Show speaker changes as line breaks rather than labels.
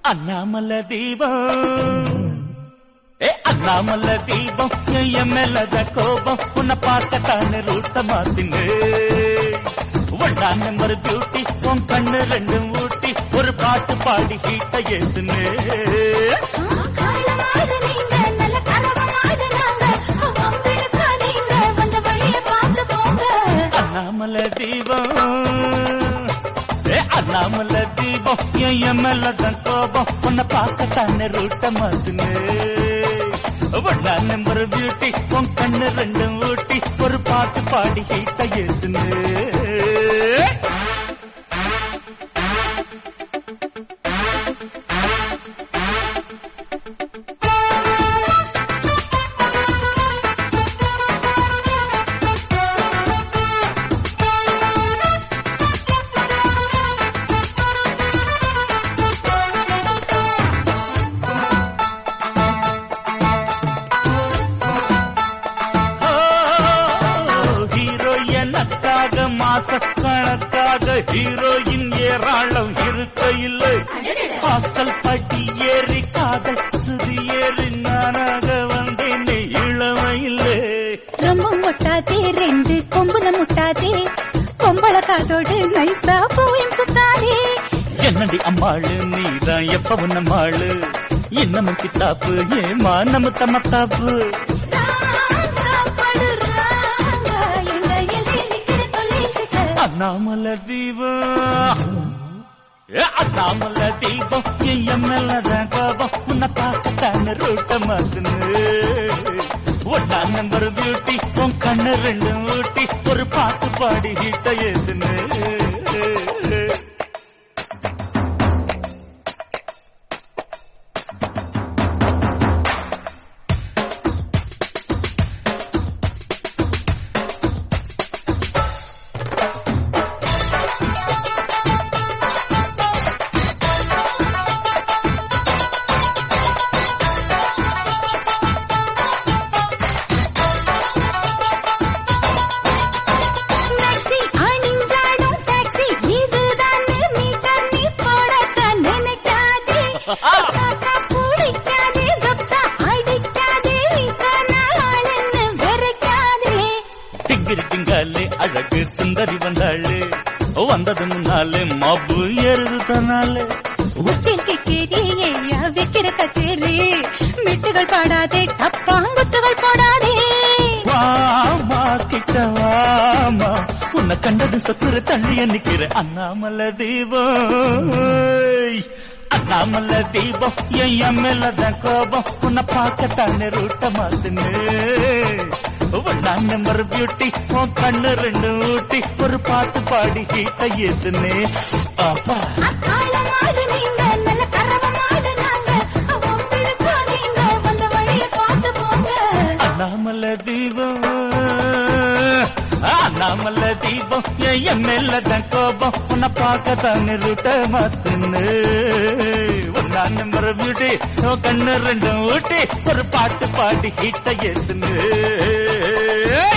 அண்ணாமல தீபம் ஏ அண்ணாமல தீபம் என் மேலத கோபம் உன்னை பார்க்கத்தானே ரூட்ட மாத்தினு ஒன்றாம் நம்பர் பியூட்டி உன் கண்ணு ரெண்டும் ஊட்டி ஒரு பாட்டு பாடி ஹீட்ட ஏத்துனு
காலமாடு நீங்க நல்ல கரவமாடு நாங்க வம்பிழுக்காதீங்க வந்த வழிய பார்த்து போங்க
அண்ணாமல தீபம் ஏ அண்ணாமல தீபம் என் மேலதான் கோபம் உன்னை பார்க்கத்தானே ரூட்ட மாத்துனு ஒன்றாம் நம்பர் பியூட்டி உன் கண்ணு ரெண்டும் ஊட்டி ஒரு பாட்டு பாடி ஹீட்ட ஏத்துனு ஹீரோ எனக்காக மாசக்கணக்காக ஹீரோயின் ஏராளம் இருக்க இல்லை ஹாஸ்டல் பட்டி ஏறி காதல் சுதி ஏறி நானாக வந்தேன் இளமையிலே
ரொம்ப முட்டாதே ரெண்டு கொம்புல முட்டாதே பொம்பள காதோடு நைசா போயும் சுத்தாதே
என்னடி அம்மாளு நீதான் எப்பவும் நம்மாளு இன்னமும் கித்தாப்பு ஏமா நம்ம தமத்தாப்பு அண்ணாமல தீபம் ஏ, அண்ணாமல தீபம் என் மேலதான் கோபம் உன்னை பார்க்கத்தான ரூட்ட மாத்துனு ஒன்னா நம்பர் பியூட்டி உன் கண்ணு ரெண்டு ஊட்டி ஒரு பாட்டு பாடி ஹீட்ட ஏத்துனு
டாக்ஸி அணிஞ்சாடும் டாக்ஸி இதுதான் மீட்டர் நீ போடத்தான் நினைக்காதே காக்கா பிடிக்காதே கப்சா அடிக்காதே ஆளுன்னு வெறுக்காதே
திங்கிரி திங்காலே அழகு சுந்தரி வந்தாளே வந்தது முன்னாலே மப்பு ஏறுது தன்னாலே
உச்சில் கிக்கேரி ஏயா வைக்கிற கச்சேரி மெட்டுகள் பாடாதே டப்பாங்குத்துகள் போடாதே
வாமா கிட்ட வாமா உன்னை கண்டது சத்துரு தள்ளிய நிக்கிற அண்ணாமல தீபம் அண்ணாமல தீபம் என் மேலதான் கோபம் உன்னை பார்க்கத்தானே ரூட்ட மாத்துனு ஒன்னாம் நம்பர் பியூட்டி உன் கண்ணு ரெண்டு ஊட்டி ஒரு பாட்டு பாடி ஹீட்ட ஏத்துனே அப்பா
அக்காலமாடு நீங்க நல்ல கரவமாடு நாங்க வம்பிழுக்கோ நீங்க வந்த வழிய பார்த்து போங்க
அண்ணாமல தீபம் அண்ணாமல தீபம் என் மேலதான் கோபம் உன்னை பார்க்கத்தானே ரூட்ட மாத்துனு ஒன்னாம் நம்பர் பியூட்டி உன் கண்ணு ரெண்டும் ஊட்டி ஒரு பாட்டு பாடி ஹீட்ட ஏத்துனு